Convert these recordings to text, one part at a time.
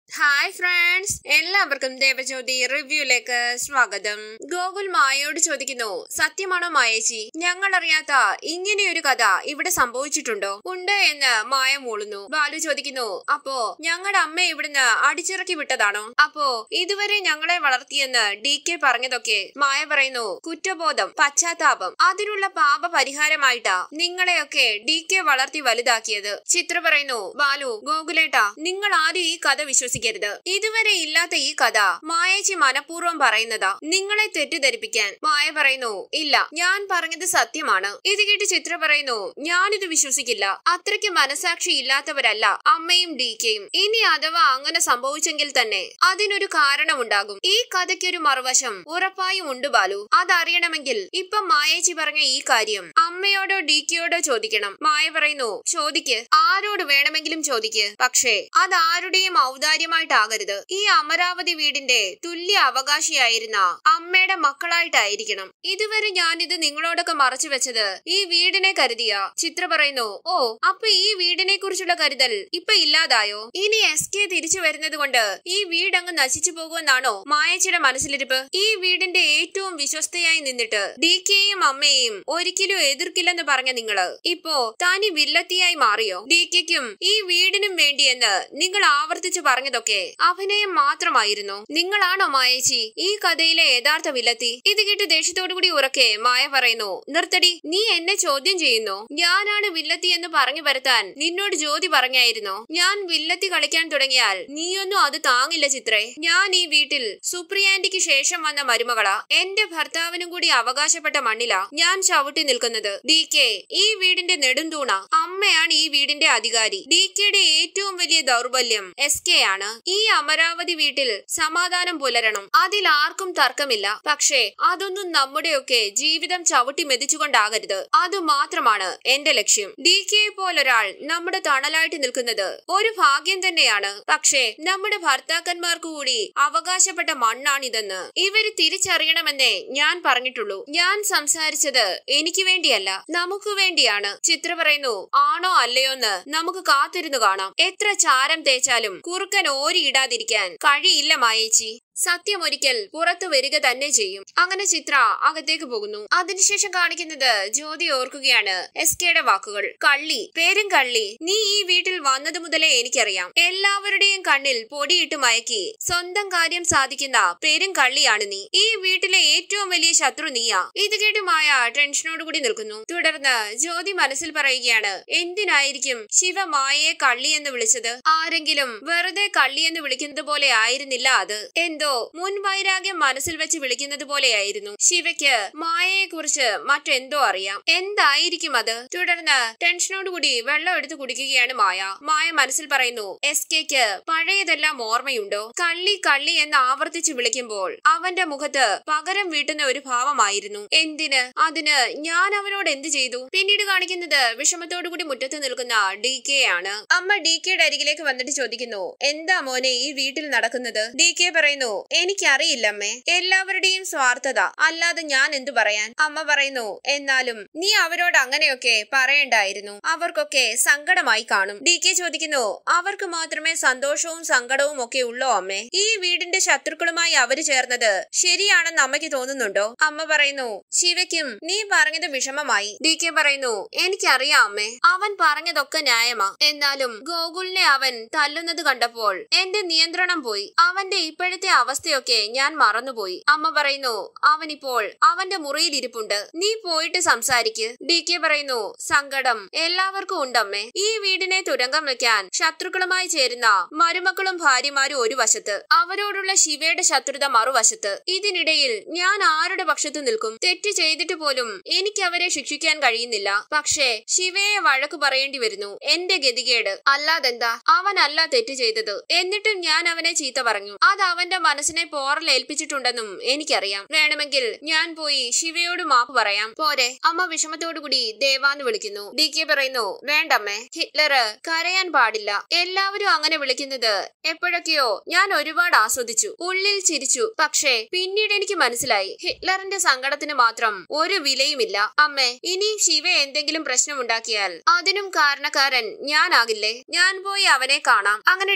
hi friends എല്ലാവർക്കും ദേവജ്യോതി റിവ്യൂലേക്ക് സ്വാഗതം ഗോകുൽ മായയോട് ചോദിക്കുന്നു സത്യമാണോ മായേച്ചി ഞങ്ങൾ അറിയാത്ത ഇങ്ങനെയൊരു കഥ ഇവിടെ സംഭവിച്ചിട്ടുണ്ടോ ഉണ്ട് എന്ന് മായ മൂളുന്നു ബാലു ചോദിക്കുന്നു അപ്പോ ഞങ്ങളുടെ അമ്മ ഇവിടുന്ന് അടിച്ചിറക്കി വിട്ടതാണോ അപ്പോ ഇതുവരെ ഞങ്ങളെ വളർത്തിയെന്ന് ഡി കെ പറഞ്ഞതൊക്കെ മായ പറയുന്നു കുറ്റബോധം പശ്ചാത്താപം അതിനുള്ള പാപ പരിഹാരമായിട്ടാ നിങ്ങളെയൊക്കെ ഡി കെ വളർത്തി വലുതാക്കിയത് ചിത്ര പറയുന്നു ബാലു ഗോകുലേട്ടാ നിങ്ങൾ ആരും ഈ കഥ വിശ്വസിക്കരുത് ഇതുവരെ ഇല്ലാത്ത ഈ കഥ മായേച്ചി മനഃപൂർവ്വം പറയുന്നതാ നിങ്ങളെ തെറ്റിദ്ധരിപ്പിക്കാൻ മായ പറയുന്നു ഇല്ല ഞാൻ പറഞ്ഞത് സത്യമാണ് ഇത് കേട്ട് ചിത്ര പറയുന്നു ഞാനിത് വിശ്വസിക്കില്ല അത്രയ്ക്ക് മനസാക്ഷി ഇല്ലാത്തവരല്ല അമ്മയും ഡി കെയും ഇനി അഥവാ അങ്ങനെ സംഭവിച്ചെങ്കിൽ തന്നെ അതിനൊരു കാരണമുണ്ടാകും ഈ കഥയ്ക്കൊരു മറുവശം ഉറപ്പായും ഉണ്ട് ബാലു അതറിയണമെങ്കിൽ ഇപ്പൊ മായേച്ചി പറഞ്ഞ ഈ കാര്യം അമ്മയോടോ ഡി കെയോടോ ചോദിക്കണം മായ പറയുന്നു ചോദിക്ക് ആരോട് വേണമെങ്കിലും ചോദിക്ക് പക്ഷേ അത് ആരുടെയും ഔദാര്യമായിട്ടാകരുത് ഈ അമരാവതി വീടിന്റെ തുല്യ അവകാശിയായിരുന്ന അമ്മയുടെ മക്കളായിട്ടായിരിക്കണം ഇതുവരെ ഞാനിത് നിങ്ങളോടൊക്കെ മറച്ചു വെച്ചത് ഈ വീടിനെ കരുതിയ ചിത്ര പറയുന്നു ഓ അപ്പൊ ഈ വീടിനെ കുറിച്ചുള്ള കരുതൽ ഇപ്പൊ ഇല്ലാതായോ ഇനി എസ് കെ തിരിച്ചു വരുന്നത് കൊണ്ട് ഈ വീട് അങ്ങ് നശിച്ചു പോകുമെന്നാണോ മായച്ചിയുടെ മനസ്സിലിരിപ്പ് ഈ വീടിന്റെ ഏറ്റവും വിശ്വസ്തയായി നിന്നിട്ട് ഡി കെയും അമ്മയെയും ഒരിക്കലും എതിർക്കില്ലെന്ന് പറഞ്ഞ നിങ്ങള് ഇപ്പോ താനി വില്ലത്തിയായി മാറിയോ ഡി കെക്കും ഈ വീടിനും വേണ്ടിയെന്ന് നിങ്ങൾ ആവർത്തിച്ചു പറഞ്ഞതൊക്കെ അഭിനയം മാത്രമായിരുന്നു നിങ്ങളാണോ മായേച്ചി ഈ കഥയിലെ യഥാർത്ഥ വില്ലത്തി ഇത് കേട്ട് ദേഷ്യത്തോടു കൂടി ഉറക്കെ മായ പറയുന്നു നിർത്തടി നീ എന്നെ ചോദ്യം ചെയ്യുന്നു ഞാനാണ് വില്ലത്തി എന്ന് പറഞ്ഞു വരുത്താൻ നിന്നോട് ജ്യോതി പറഞ്ഞായിരുന്നോ ഞാൻ വില്ലത്തി കളിക്കാൻ തുടങ്ങിയാൽ നീയൊന്നും അത് താങ്ങില്ല ചിത്രേ ഞാൻ ഈ വീട്ടിൽ സുപ്രിയാന്റിക്ക് ശേഷം വന്ന മരുമകളാ എന്റെ ഭർത്താവിനും കൂടി അവകാശപ്പെട്ട മണ്ണിലാ ഞാൻ ചവിട്ടി നിൽക്കുന്നത് ഡി കെ ഈ വീടിന്റെ നെടുന്തൂണ അമ്മയാണ് ഈ വീടിന്റെ അധികാരി ഡി കെയുടെ ഏറ്റവും വലിയ ദൗർബല്യം എസ് കെ ആണ് ഈ അമരാവതി വീട്ടിൽ സമാധാനം പുലരണം അതിൽ ആർക്കും തർക്കമില്ല പക്ഷേ അതൊന്നും നമ്മുടെയൊക്കെ ജീവിതം ചവിട്ടി മെതിച്ചുകൊണ്ടാകരുത് അത് മാത്രമാണ് എന്റെ ലക്ഷ്യം ഡി കെ പോലൊരാൾ നമ്മുടെ തണലായിട്ട് നിൽക്കുന്നത് ഒരു ഭാഗ്യം തന്നെയാണ് പക്ഷേ നമ്മുടെ ഭർത്താക്കന്മാർക്ക് കൂടി അവകാശപ്പെട്ട മണ്ണാണിതെന്ന് ഇവര് തിരിച്ചറിയണമെന്നേ ഞാൻ പറഞ്ഞിട്ടുള്ളൂ ഞാൻ സംസാരിച്ചത് എനിക്ക് വേണ്ടിയല്ല നമുക്ക് വേണ്ടിയാണ് ചിത്ര പറയുന്നു ആണോ അല്ലയോന്ന് നമുക്ക് കാത്തിരുന്നു കാണാം എത്ര ചാരം തേച്ചാലും കുറുക്കൻ ഓരിയിടാതിരിക്കാൻ കഴിയില്ല മായേച്ചി സത്യം ഒരിക്കൽ പുറത്തു വരിക തന്നെ ചെയ്യും അങ്ങനെ ചിത്ര അകത്തേക്ക് പോകുന്നു അതിനുശേഷം കാണിക്കുന്നത് ജ്യോതി ഓർക്കുകയാണ് എസ് കെയുടെ വാക്കുകൾ കള്ളി പേരും കള്ളി നീ ഈ വീട്ടിൽ വന്നത് മുതലേ എനിക്കറിയാം എല്ലാവരുടെയും കണ്ണിൽ പൊടിയിട്ട് മയക്കി സ്വന്തം കാര്യം സാധിക്കുന്ന പേരും കള്ളിയാണ് നീ ഈ വീട്ടിലെ ഏറ്റവും വലിയ ശത്രു നീയാ ഇത് കേട്ട് മായ ടെൻഷനോട് കൂടി നിൽക്കുന്നു തുടർന്ന് ജ്യോതി മനസ്സിൽ പറയുകയാണ് എന്തിനായിരിക്കും ശിവ മായയെ കള്ളി എന്ന് വിളിച്ചത് ആരെങ്കിലും വെറുതെ കള്ളി എന്ന് വിളിക്കുന്നത് പോലെ ആയിരുന്നില്ല അത് എന്തോ മുൻ വൈരാഗ്യം മനസ്സിൽ വെച്ച് വിളിക്കുന്നത് പോലെയായിരുന്നു ശിവയ്ക്ക് മായയെ കുറിച്ച് മറ്റെന്തോ അറിയാം എന്തായിരിക്കും അത് തുടർന്ന് ടെൻഷനോടുകൂടി വെള്ളം എടുത്ത് കുടിക്കുകയാണ് മായ മായ മനസ്സിൽ പറയുന്നു എസ് കെക്ക് പഴയതെല്ലാം ഓർമ്മയുണ്ടോ കള്ളി കള്ളി എന്ന് ആവർത്തിച്ച് വിളിക്കുമ്പോൾ അവന്റെ മുഖത്ത് പകരം വീട്ടുന്ന ഒരു ഭാവമായിരുന്നു എന്തിന് അതിന് ഞാൻ അവനോട് എന്ത് ചെയ്തു പിന്നീട് കാണിക്കുന്നത് വിഷമത്തോടുകൂടി മുറ്റത്ത് നിൽക്കുന്ന ഡി കെ ആണ് അമ്മ ഡി കെയുടെ അരികിലേക്ക് വന്നിട്ട് ചോദിക്കുന്നു എന്താ മോനെ ഈ വീട്ടിൽ നടക്കുന്നത് ഡി കെ പറയുന്നു എനിക്കറിയില്ല അമ്മേ എല്ലാവരുടെയും സ്വാർത്ഥത അല്ലാതെ ഞാൻ എന്തു പറയാൻ അമ്മ പറയുന്നു എന്നാലും നീ അവരോട് അങ്ങനെയൊക്കെ പറയണ്ടായിരുന്നു അവർക്കൊക്കെ സങ്കടമായി കാണും ഡി കെ ചോദിക്കുന്നു അവർക്ക് മാത്രമേ സന്തോഷവും സങ്കടവും ഒക്കെ ഉള്ളോ അമ്മേ ഈ വീടിന്റെ ശത്രുക്കളുമായി അവര് ചേർന്നത് ശരിയാണെന്ന് അമ്മയ്ക്ക് തോന്നുന്നുണ്ടോ അമ്മ പറയുന്നു ശിവയ്ക്കും നീ പറഞ്ഞത് വിഷമമായി ഡി കെ പറയുന്നു എനിക്കറിയാം അമ്മേ അവൻ പറഞ്ഞതൊക്കെ ന്യായമാ എന്നാലും ഗോകുലിനെ അവൻ തല്ലുന്നത് കണ്ടപ്പോൾ എന്റെ നിയന്ത്രണം പോയി അവന്റെ ഇപ്പോഴത്തെ അവസ്ഥയൊക്കെ ഞാൻ മറന്നുപോയി അമ്മ പറയുന്നു അവനിപ്പോൾ അവന്റെ മുറിയിൽ ഇരിപ്പുണ്ട് നീ പോയിട്ട് സംസാരിക്ക് ഡി കെ പറയുന്നു സങ്കടം എല്ലാവർക്കും ഉണ്ടമ്മേ ഈ വീടിനെ തുരങ്കം വെക്കാൻ ശത്രുക്കളുമായി ചേരുന്ന മരുമക്കളും ഭാര്യമാരും ഒരു വശത്ത് അവരോടുള്ള ശിവയുടെ ശത്രുത മറുവശത്ത് ഇതിനിടയിൽ ഞാൻ ആരുടെ പക്ഷത്തു നിൽക്കും തെറ്റ് ചെയ്തിട്ട് പോലും എനിക്ക് അവരെ ശിക്ഷിക്കാൻ കഴിയുന്നില്ല പക്ഷേ ശിവയെ വഴക്ക് പറയേണ്ടി വരുന്നു എന്റെ ഗതികേട് അല്ലാതെന്താ അവനല്ല തെറ്റ് ചെയ്തത് എന്നിട്ടും ഞാൻ അവനെ ചീത്ത പറഞ്ഞു അത് അവന്റെ മനസ്സിനെ പോറലേൽപ്പിച്ചിട്ടുണ്ടെന്നും എനിക്കറിയാം വേണമെങ്കിൽ ഞാൻ പോയി ശിവയോട് മാപ്പ് പറയാം പോരെ അമ്മ വിഷമത്തോടുകൂടി ദേവാന്ന് വിളിക്കുന്നു ഡി കെ പറയുന്നു വേണ്ടമ്മേ ഹിറ്റ്ലർ കരയാൻ പാടില്ല എല്ലാവരും അങ്ങനെ വിളിക്കുന്നത് എപ്പോഴൊക്കെയോ ഞാൻ ഒരുപാട് ആസ്വദിച്ചു ഉള്ളിൽ ചിരിച്ചു പക്ഷേ പിന്നീട് എനിക്ക് മനസ്സിലായി ഹിറ്റ്ലറിന്റെ സങ്കടത്തിന് മാത്രം ഒരു വിലയുമില്ല അമ്മേ ഇനി ശിവ എന്തെങ്കിലും പ്രശ്നമുണ്ടാക്കിയാൽ അതിനും കാരണക്കാരൻ ഞാനാകില്ലേ ഞാൻ പോയി അവനെ കാണാം അങ്ങനെ ഡി കെ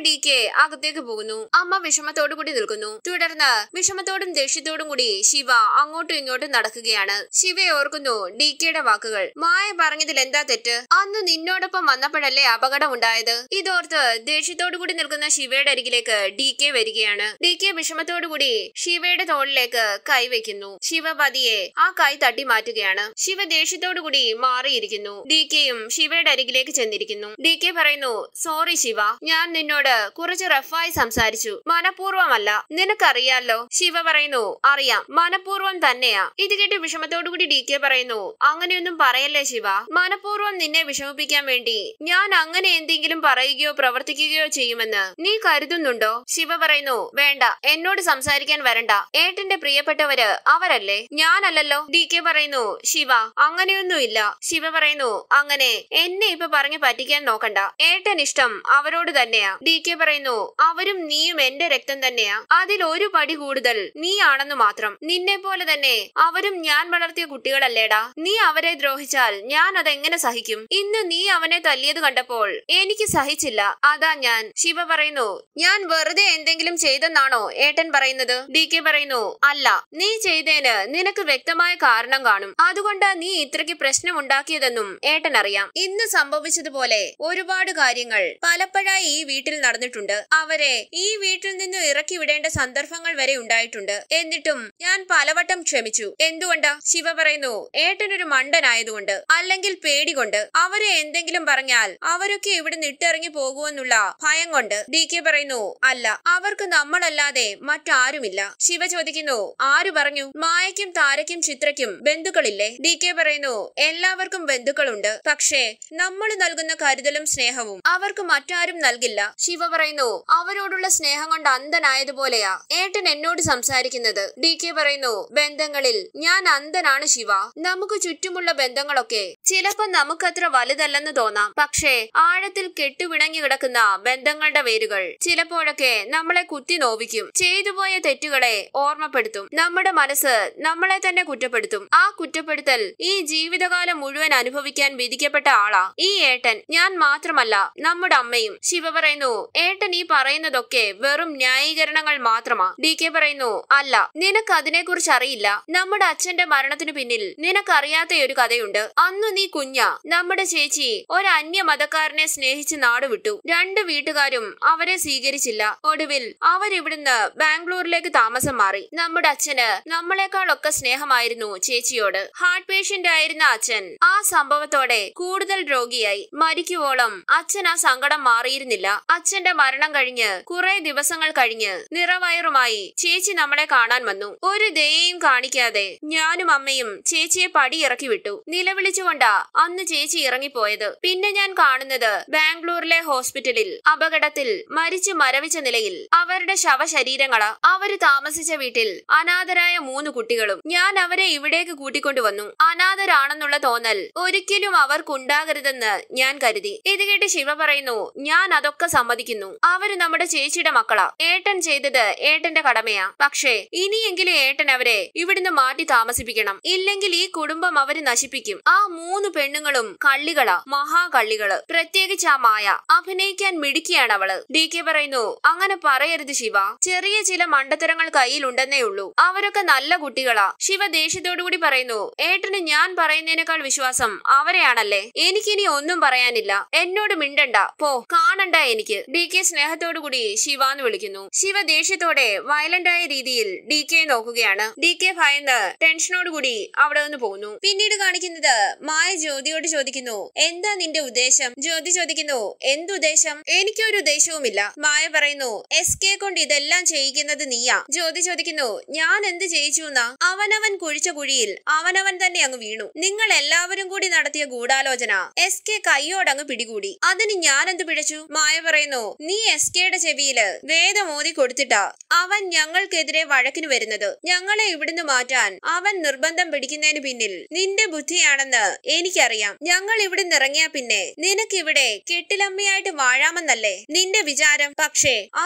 അകത്തേക്ക് പോകുന്നു അമ്മ വിഷമത്തോടു കൂടി നിൽക്കുന്നു തുടർന്ന് വിഷമത്തോടും ദേഷ്യത്തോടും കൂടി ശിവ അങ്ങോട്ടും ഇങ്ങോട്ടും നടക്കുകയാണ് ശിവയെ ഓർക്കുന്നു ഡി കെയുടെ വാക്കുകൾ മായ പറഞ്ഞതിൽ എന്താ തെറ്റ് അന്ന് നിന്നോടൊപ്പം വന്നപ്പോഴല്ലേ അപകടം ഉണ്ടായത് ഇതോർത്ത് ദേഷ്യത്തോടു കൂടി നിൽക്കുന്ന ശിവയുടെ അരികിലേക്ക് ഡി കെ വരികയാണ് ഡി കെ വിഷമത്തോടു കൂടി ശിവയുടെ തോളിലേക്ക് കൈവയ്ക്കുന്നു ശിവ പതിയെ ആ കൈ തട്ടി മാറ്റുകയാണ് ശിവ ദേഷ്യത്തോടു കൂടി മാറിയിരിക്കുന്നു ഡി കെയും ശിവയുടെ അരികിലേക്ക് ചെന്നിരിക്കുന്നു ഡി കെ പറയുന്നു സോറി ശിവ ഞാൻ നിന്നോട് കുറച്ച് റഫായി സംസാരിച്ചു മനഃപൂർവ്വമല്ല നിനക്കറിയാലോ ശിവ പറയുന്നു അറിയാം മനഃപൂർവ്വം തന്നെയാ ഇത് കേട്ട് വിഷമത്തോടു കൂടി ഡി കെ പറയുന്നു അങ്ങനെയൊന്നും പറയല്ലേ ശിവ മനഃപൂർവ്വം നിന്നെ വിഷമിപ്പിക്കാൻ വേണ്ടി ഞാൻ അങ്ങനെ എന്തെങ്കിലും പറയുകയോ പ്രവർത്തിക്കുകയോ ചെയ്യുമെന്ന് നീ കരുതുന്നുണ്ടോ ശിവ പറയുന്നു വേണ്ട എന്നോട് സംസാരിക്കാൻ വരണ്ട ഏട്ടന്റെ പ്രിയപ്പെട്ടവര് അവരല്ലേ ഞാനല്ലല്ലോ ഡി കെ പറയുന്നു ശിവ അങ്ങനെയൊന്നുമില്ല ശിവ പറയുന്നു അങ്ങനെ എന്നെ ഇപ്പൊ പറഞ്ഞു പറ്റിക്കാൻ നോക്കണ്ട ഏട്ടൻ ഇഷ്ടം അവരോട് തന്നെയാ ഡി കെ പറയുന്നു അവരും നീയും എന്റെ രക്തം തന്നെയാ അതിൽ ഒരു പടി കൂടുതൽ നീ ആണെന്ന് മാത്രം നിന്നെ പോലെ തന്നെ അവരും ഞാൻ വളർത്തിയ കുട്ടികളല്ലേടാ നീ അവരെ ദ്രോഹിച്ചാൽ ഞാൻ അതെങ്ങനെ സഹിക്കും ഇന്ന് നീ അവനെ തല്ലിയത് കണ്ടപ്പോൾ എനിക്ക് സഹിച്ചില്ല അതാ ഞാൻ ശിവ പറയുന്നു ഞാൻ വെറുതെ എന്തെങ്കിലും ചെയ്തെന്നാണോ ഏട്ടൻ പറയുന്നത് ഡി കെ പറയുന്നു അല്ല നീ ചെയ്തേന് നിനക്ക് വ്യക്തമായ കാരണം കാണും അതുകൊണ്ടാ നീ ഇത്രയ്ക്ക് പ്രശ്നമുണ്ടാക്കിയതെന്നും ഏട്ടൻ അറിയാം ഇന്ന് സംഭവിച്ചതുപോലെ ഒരുപാട് കാര്യങ്ങൾ പലപ്പോഴായി ഈ വീട്ടിൽ നടന്നിട്ടുണ്ട് അവരെ ഈ വീട്ടിൽ നിന്ന് ഇറക്കി വിടേണ്ട സന്ദർഭങ്ങൾ വരെ ഉണ്ടായിട്ടുണ്ട് എന്നിട്ടും ഞാൻ പലവട്ടം ക്ഷമിച്ചു എന്തുകൊണ്ടാ ശിവ പറയുന്നു ഏട്ടനൊരു മണ്ടനായതുകൊണ്ട് അല്ലെങ്കിൽ പേടി കൊണ്ട് അവരെ എന്തെങ്കിലും പറഞ്ഞാൽ അവരൊക്കെ ഇവിടെ നിട്ടിറങ്ങി പോകുമെന്നുള്ള ഭയം കൊണ്ട് ഡി കെ പറയുന്നു അല്ല അവർക്ക് നമ്മളല്ലാതെ മറ്റാരുമില്ല ശിവ ചോദിക്കുന്നു ആര് പറഞ്ഞു മായയ്ക്കും താരയ്ക്കും ചിത്രയ്ക്കും ബന്ധുക്കളില്ലേ ഡി കെ പറയുന്നു എല്ലാവർക്കും ബന്ധുക്കളുണ്ട് പക്ഷേ നമ്മൾ നൽകുന്ന കരുതലും സ്നേഹവും അവർക്ക് മറ്റാരും നൽകില്ല ശിവ പറയുന്നു അവരോടുള്ള സ്നേഹം കൊണ്ട് അന്ധനായതുപോലെയാ ഏട്ടൻ എന്നോട് സംസാരിക്കുന്നത് ഡി കെ പറയുന്നു ബന്ധങ്ങളിൽ ഞാൻ അന്ധനാണ് ശിവ നമുക്ക് ചുറ്റുമുള്ള ബന്ധങ്ങളൊക്കെ ചിലപ്പോ നമുക്കത്ര വലുതല്ലെന്ന് തോന്നാം പക്ഷേ ആഴത്തിൽ കെട്ടുപിണങ്ങി കിടക്കുന്ന ബന്ധങ്ങളുടെ വേരുകൾ ചിലപ്പോഴൊക്കെ നമ്മളെ കുത്തി നോവിക്കും ചെയ്തുപോയ തെറ്റുകളെ ഓർമ്മപ്പെടുത്തും നമ്മുടെ മനസ്സ് നമ്മളെ തന്നെ കുറ്റപ്പെടുത്തും ആ കുറ്റപ്പെടുത്തൽ ഈ ജീവിതകാലം മുഴുവൻ അനുഭവിക്കാൻ വിധിക്കപ്പെട്ട ആളാ ഈ ഏട്ടൻ ഞാൻ മാത്രമല്ല നമ്മുടെ അമ്മയും ശിവ പറയുന്നു ഏട്ടൻ ഈ പറയുന്നതൊക്കെ വെറും ന്യായീകരണങ്ങൾ മാത്രമാ ഡി കെ പറയുന്നു അല്ല നിനക്ക് അതിനെക്കുറിച്ച് അറിയില്ല നമ്മുടെ അച്ഛന്റെ മരണത്തിനു പിന്നിൽ നിനക്കറിയാത്ത ഒരു കഥയുണ്ട് അന്നു നീ കുഞ്ഞ നമ്മുടെ ചേച്ചി ഒരു അന്യ മതക്കാരനെ സ്നേഹിച്ച് നാട് വിട്ടു രണ്ട് വീട്ടുകാരും അവരെ സ്വീകരിച്ചില്ല ഒടുവിൽ അവരിവിടുന്ന് ബാംഗ്ലൂരിലേക്ക് താമസം മാറി നമ്മുടെ അച്ഛന് നമ്മളെക്കാളൊക്കെ സ്നേഹമായിരുന്നു ചേച്ചിയോട് ഹാർട്ട് പേഷ്യന്റ് ആയിരുന്ന അച്ഛൻ ആ സംഭവത്തോടെ കൂടുതൽ രോഗിയായി മരിക്കുവോളം അച്ഛൻ ആ സങ്കടം മാറിയിരുന്നില്ല അച്ഛന്റെ മരണം കഴിഞ്ഞ് കുറെ ദിവസങ്ങൾ കഴിഞ്ഞ് നിറവയറുമായി ചേച്ചി നമ്മളെ കാണാൻ വന്നു ഒരു ദയയും കാണിക്കാതെ ഞാനും അമ്മയും ചേച്ചിയെ പടി ഇറക്കി വിട്ടു നിലവിളിച്ചുകൊണ്ടാ അന്ന് ചേച്ചി ഇറങ്ങിപ്പോയത് പിന്നെ ഞാൻ കാണുന്നത് ബാംഗ്ലൂരിലെ ഹോസ്പിറ്റലിൽ അപകടത്തിൽ മരിച്ചു മരവിച്ച നിലയിൽ അവരുടെ ശവശരീരങ്ങളാ അവര് താമസിച്ച വീട്ടിൽ അനാഥരായ മൂന്ന് കുട്ടികളും ഞാൻ അവരെ ഇവിടേക്ക് കൂട്ടിക്കൊണ്ടുവന്നു അനാഥരാണെന്നുള്ള തോന്നൽ ഒരിക്കലും അവർക്കുണ്ടാകരുതെന്ന് ഞാൻ കരുതി ഇത് കേട്ട് ശിവ പറയുന്നു ഞാൻ അതൊക്കെ സമ്മതിക്കുന്നു അവര് നമ്മുടെ ചേച്ചിയുടെ മക്കളാ ഏട്ടൻ ചെയ്തത് ഏട്ടന്റെ കടമയാ പക്ഷേ ഇനിയെങ്കിലും ഏട്ടൻ അവരെ ഇവിടുന്ന് മാറ്റി താമസിപ്പിക്കണം ഇല്ലെങ്കിൽ ഈ കുടുംബം അവര് നശിപ്പിക്കും ആ മൂന്ന് പെണ്ണുങ്ങളും കള്ളികളാ മഹാകള്ളികള് പ്രത്യേകിച്ച് ആ മായ അഭിനയിക്കാൻ മിടുക്കിയാണ് അവള് ഡി കെ പറയുന്നു അങ്ങനെ പറയരുത് ശിവ ചെറിയ ചില മണ്ടത്തരങ്ങൾ കയ്യിലുണ്ടെന്നേ ഉള്ളൂ അവരൊക്കെ നല്ല കുട്ടികളാ ശിവ ദേഷ്യത്തോടുകൂടി പറയുന്നു ഏട്ടന് ഞാൻ പറയുന്നതിനേക്കാൾ വിശ്വാസം അവരെയാണല്ലേ എനിക്കിനി ഒന്നും പറയാനില്ല എന്നോട് മിണ്ടണ്ട പോ കാണണ്ട എനിക്ക് ഡി കെ സ്നേഹത്തോടുകൂടി ശിവ എന്ന് വിളിക്കുന്നു ശിവ ദേഷ്യത്തോടെ വയലന്റ് ആയ രീതിയിൽ ഡി കെ നോക്കുകയാണ് ഡി കെ ഭയന്ന് ടെൻഷനോടുകൂടി അവിടെ നിന്ന് പോകുന്നു പിന്നീട് കാണിക്കുന്നത് മായ ജ്യോതിയോട് ചോദിക്കുന്നു എന്താ നിന്റെ ഉദ്ദേശം ജ്യോതി ചോദിക്കുന്നു എന്തുദ്ദേശം എനിക്കൊരു ഉദ്ദേശവുമില്ല മായ പറയുന്നു എസ് കെ കൊണ്ട് ഇതെല്ലാം ചെയ്യിക്കുന്നത് നീയാ ജ്യോതി ചോദിക്കുന്നു ഞാൻ എന്ത് ചെയ്യിച്ചു എന്നാ അവനവൻ കുഴിച്ച കുഴിയിൽ അവനവൻ തന്നെ അങ്ങ് വീണു നിങ്ങൾ എല്ലാവരും കൂടി നടത്തിയ ഗൂഢാലോചന എസ് കെ കൈയോടങ്ങ് പിടികൂടി അതിന് ഞാൻ എന്ത് പിഴച്ചു മായ പറയുന്നു നീ എസ് കെയുടെ ചെവിയില് വേദം ഓതി കൊടുത്തിട്ടാ അവൻ ഞങ്ങൾക്കെതിരെ വഴക്കിന് വരുന്നത് ഞങ്ങളെ ഇവിടുന്ന് മാറ്റാൻ അവൻ നിർബന്ധം പിടിക്കുന്നതിന് പിന്നിൽ നിന്റെ ബുദ്ധിയാണെന്ന് എനിക്കറിയാം ഞങ്ങൾ ഇവിടുന്ന് ഇറങ്ങിയ പിന്നെ നിനക്കിവിടെ കെട്ടിലമ്മയായിട്ട് വാഴാമെന്നല്ലേ നിന്റെ വിചാരം പക്ഷേ അതിന് നീ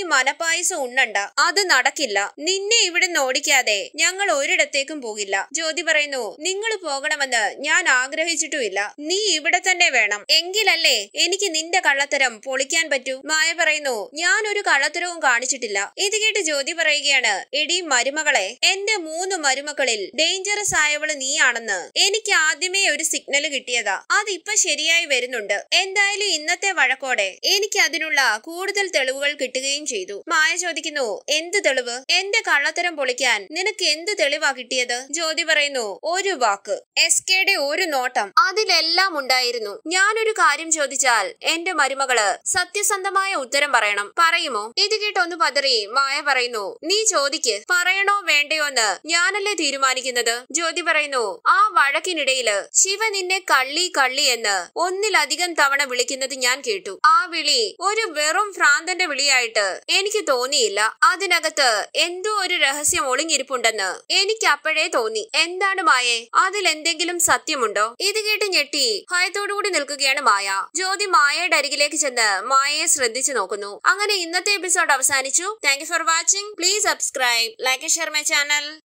മനപ്പായസം ഉണ്ണണ്ട അത് നടക്കില്ല നിന്നെ ഇവിടെ നിന്ന് ഓടിക്കാതെ ഞങ്ങൾ ഒരിടത്തേക്കും പോകില്ല ജ്യോതി പറയുന്നു നിങ്ങൾ പോകണമെന്ന് ഞാൻ ആഗ്രഹിച്ചിട്ടുമില്ല നീ ഇവിടെ തന്നെ വേണം എങ്കിലല്ലേ എനിക്ക് നിന്റെ കള്ളത്തരം പൊളിക്കാൻ പറ്റൂ മായ പറയുന്നു ഞാൻ ഒരു കള്ളത്തരവും കാണിച്ചിട്ടില്ല ഇത് കേട്ട് ജ്യോതി പറയുകയാണ് എടി മരുമകളെ എന്റെ മൂന്ന് മരുമക്കളിൽ ഡേഞ്ചറസ് ആയവള് നീയാണെന്ന് എനിക്ക് ആദ്യമേ ഒരു സിഗ്നൽ കിട്ടിയതാ അതിപ്പോ ശരിയായി വരുന്നുണ്ട് എന്തായാലും ഇന്നത്തെ വഴക്കോടെ എനിക്ക് അതിനുള്ള കൂടുതൽ തെളിവുകൾ കിട്ടുകയും ചെയ്തു മായ ചോദിക്കുന്നു എന്ത് തെളിവ് എന്റെ കള്ളത്തരം പൊളിക്കാൻ നിനക്ക് എന്ത് തെളിവാ കിട്ടിയത് ജ്യോതി പറയുന്നു ഒരു വാക്ക് എസ് കെയുടെ ഒരു നോട്ടം അതിലെല്ലാം ഉണ്ടായിരുന്നു ഞാനൊരു കാര്യം ചോദിച്ചാൽ എന്റെ മരുമകള് സത്യസന്ധമായ ഉത്തരം പറയണം പറയുമോ ഇത് കേട്ടൊന്ന് പതറി മായ പറയുന്നു നീ ചോദിക്ക് പറയണോ വേണ്ടയോ എന്ന് ഞാനല്ലേ തീരുമാനിക്കുന്നത് ജ്യോതി പറയുന്നു ആ വഴക്കിനിടയില് ശിവ നിന്നെ കള്ളി കള്ളി എന്ന് ഒന്നിലധികം തവണ വിളിക്കുന്നത് ഞാൻ കേട്ടു ആ വിളി ഒരു വെറും ഭ്രാന്തന്റെ വിളിയായിട്ട് എനിക്ക് തോന്നിയില്ല അതിനകത്ത് എന്തോ ഒരു രഹസ്യം ഒളിഞ്ഞിരിപ്പുണ്ടെന്ന് എനിക്ക് അപ്പോഴേ തോന്നി എന്താണ് മായേ അതിലെന്തെങ്കിലും സത്യമുണ്ടോ ഇത് കേട്ട് ഞെട്ടി ഭയത്തോടുകൂടി നിൽക്കുകയാണ് മായ ജ്യോതി മായയുടെ അരികിലേക്ക് ചെന്ന് മായയെ ശ്രദ്ധിച്ചു നോക്കുന്നു അങ്ങനെ ഇന്നത്തെ എപ്പിസോഡ് അവസാനിച്ചു thank you for watching please subscribe like share my channel